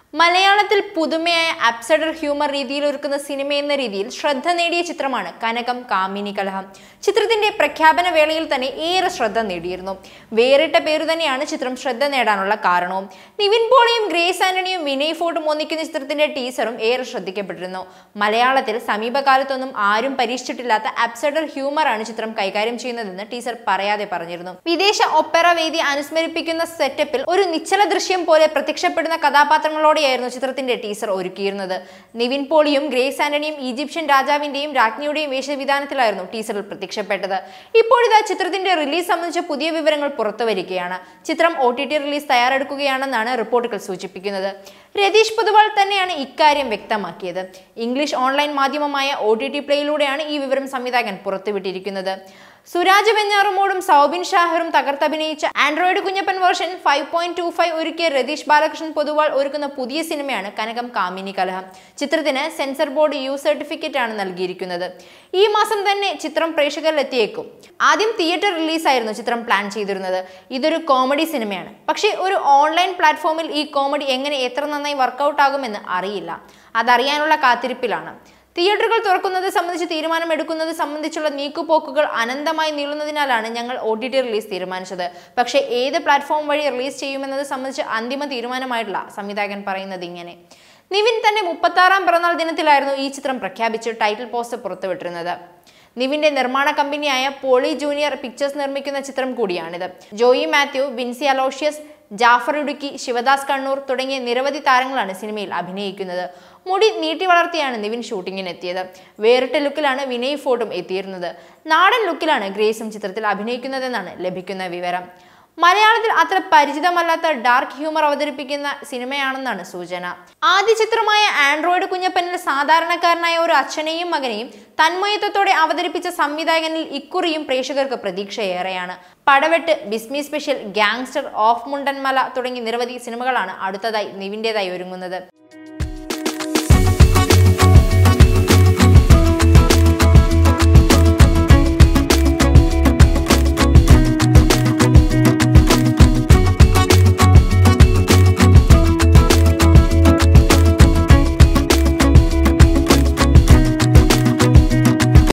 മലയാളത്തിൽ പുതുമയായ അബ്സഡർ ഹ്യൂമർ രീതിയിൽ ഒരുക്കുന്ന സിനിമ എന്ന രീതിയിൽ ശ്രദ്ധ നേടിയ ചിത്രമാണ് കനകം കാമിനി കലഹം ചിത്രത്തിന്റെ പ്രഖ്യാപന വേളയിൽ തന്നെ ഏറെ ശ്രദ്ധ നേടിയിരുന്നു വേറിട്ട പേരു തന്നെയാണ് ചിത്രം ശ്രദ്ധ നേടാനുള്ള കാരണവും നിവിൻ പോളിയും ഗ്രേസ് ആന്റണിയും വിനയ് ഫോർട്ടും ഒന്നിക്കുന്ന ചിത്രത്തിന്റെ ടീസറും ഏറെ ശ്രദ്ധിക്കപ്പെട്ടിരുന്നു മലയാളത്തിൽ സമീപകാലത്തൊന്നും ആരും പരീക്ഷിച്ചിട്ടില്ലാത്ത അബ്സഡർ ഹ്യൂമറാണ് ചിത്രം കൈകാര്യം ചെയ്യുന്നതെന്ന് ടീസർ പറയാതെ പറഞ്ഞിരുന്നു വിദേശ ഒപ്പറ വേദി അനുസ്മരിപ്പിക്കുന്ന സെറ്റപ്പിൽ ഒരു നിശ്ചല ദൃശ്യം പോലെ പ്രത്യക്ഷപ്പെടുന്ന കഥാപാത്രങ്ങളോടെയായിരുന്നു ചിത്രത്തിന്റെ ടീസർ ഒരുക്കിയിരുന്നത് നിവിൻ പോളിയും ഗ്രേസ് ആന്റണിയും ഈജിപ്ഷ്യൻ രാജാവിന്റെയും രാജ്ഞിയുടെയും വേഷവിധാനത്തിലായിരുന്നു ടീസറിൽ പ്രത്യക്ഷപ്പെട്ടത് ഇപ്പോഴിതാ ചിത്രത്തിന്റെ റിലീസ് സംബന്ധിച്ച പുതിയ വിവരങ്ങൾ പുറത്തുവരികയാണ് ചിത്രം ഒ ടി ടി റിലീസ് തയ്യാറെടുക്കുകയാണെന്നാണ് റിപ്പോർട്ടുകൾ സൂചിപ്പിക്കുന്നത് രതീഷ് പൊതുവാൾ തന്നെയാണ് ഇക്കാര്യം വ്യക്തമാക്കിയത് ഇംഗ്ലീഷ് ഓൺലൈൻ മാധ്യമമായ ഒ ടി ടി പ്ലേയിലൂടെയാണ് ഈ വിവരം സംവിധായകൻ പുറത്തുവിട്ടിരിക്കുന്നത് സുരാജ് വെഞ്ഞാറുമോടും സൗബിൻ ഷാഹിറും തകർത്തഭിനയിച്ച Android Kunjappan version five point two five ഒരുക്കിയ രതീഷ് ബാലകൃഷ്ണൻ പൊതുവാൾ ഒരുക്കുന്ന പുതിയ സിനിമയാണ് കനകം കാമിനി കലഹം ചിത്രത്തിന് സെൻസർ ബോർഡ് യു സർട്ടിഫിക്കറ്റ് ആണ് നൽകിയിരിക്കുന്നത് ഈ മാസം തന്നെ ചിത്രം പ്രേക്ഷകരിലെത്തിയേക്കും ആദ്യം തിയേറ്റർ റിലീസായിരുന്നു ചിത്രം പ്ലാൻ ചെയ്തിരുന്നത് ഇതൊരു കോമഡി സിനിമയാണ് പക്ഷേ ഒരു ഓൺലൈൻ പ്ലാറ്റ്ഫോമിൽ ഈ കോമഡി എങ്ങനെ എത്ര നന്നായി വർക്കൗട്ട് ആകുമെന്ന് അറിയില്ല അതറിയാനുള്ള കാത്തിരിപ്പിലാണ് തിയേറ്ററുകൾ തുറക്കുന്നത് സംബന്ധിച്ച് തീരുമാനമെടുക്കുന്നത് സംബന്ധിച്ചുള്ള നീക്കുപോക്കുകൾ അനന്തമായി നീളുന്നതിനാലാണ് ഞങ്ങൾ ഒ ടി ടി റിലീസ് തീരുമാനിച്ചത് പക്ഷേ ഏത് പ്ലാറ്റ്ഫോം വഴി റിലീസ് ചെയ്യുമെന്നത് സംബന്ധിച്ച് അന്തിമ തീരുമാനമായിട്ടില്ല സംവിധായകൻ പറയുന്നത് ഇങ്ങനെ നിവിൻ തന്റെ മുപ്പത്താറാം പിറന്നാൾ ദിനത്തിലായിരുന്നു ഈ ചിത്രം പ്രഖ്യാപിച്ച് ടൈറ്റിൽ പോസ്റ്റർ പുറത്തുവിട്ടിരുന്നത് നിവിന്റെ നിർമ്മാണ കമ്പനിയായ പോളി ജൂനിയർ പിക്ചേഴ്സ് നിർമ്മിക്കുന്ന ചിത്രം കൂടിയാണിത് ജോയി മാത്യു വിൻസി അലോഷ്യസ് ജാഫർ ഇടുക്കി ശിവദാസ് കണ്ണൂർ തുടങ്ങിയ നിരവധി താരങ്ങളാണ് സിനിമയിൽ അഭിനയിക്കുന്നത് മുടി നീട്ടി വളർത്തിയാണ് നിവിൻ ഷൂട്ടിങ്ങിന് എത്തിയത് വേറിട്ട ലുക്കിലാണ് വിനയ് ഫോർട്ടും എത്തിയിരുന്നത് നാടൻ ലുക്കിലാണ് ഗ്രേസും ചിത്രത്തിൽ അഭിനയിക്കുന്നതെന്നാണ് ലഭിക്കുന്ന വിവരം മലയാളത്തിൽ അത്ര പരിചിതമല്ലാത്ത ഡാർക്ക് ഹ്യൂമർ അവതരിപ്പിക്കുന്ന സിനിമയാണെന്നാണ് സൂചന ആദ്യ ചിത്രമായ ആൻഡ്രോയിഡ് കുഞ്ഞപ്പനിൽ സാധാരണക്കാരനായ ഒരു അച്ഛനെയും മകനെയും തന്മയത്വത്തോടെ അവതരിപ്പിച്ച സംവിധായകനിൽ ഇക്കുറിയും പ്രേക്ഷകർക്ക് പ്രതീക്ഷയേറെയാണ് Padavettu Bismi special gangster of Mundanmala തുടങ്ങി നിരവധി സിനിമകളാണ് അടുത്തതായി നിവിൻ്റെതായി ഒരുങ്ങുന്നത്